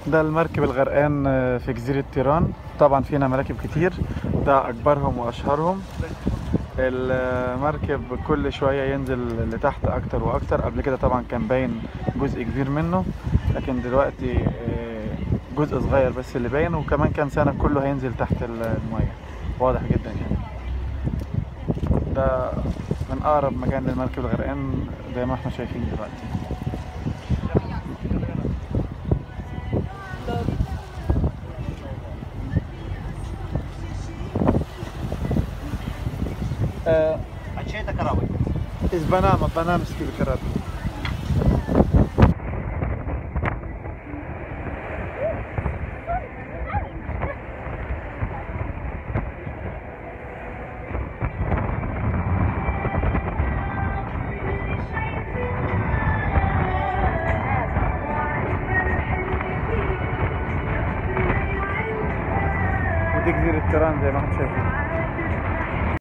ده المركب الغرقان في جزيرة تيران طبعا فينا مراكب كتير ده أكبرهم وأشهرهم المركب كل شوية ينزل لتحت أكتر وأكتر قبل كده طبعا كان باين جزء كبير منه لكن دلوقتي آه، جزء صغير بس اللي باين وكمان كام سنة كله هينزل تحت المية واضح جدا يعني ده من أقرب مكان للمركب الغرقان زي ما احنا شايفين دلوقتي Uh, Accetta Karawi. is banana, banana skill karat. ودي جزيرة تيران زي ما احنا شايفين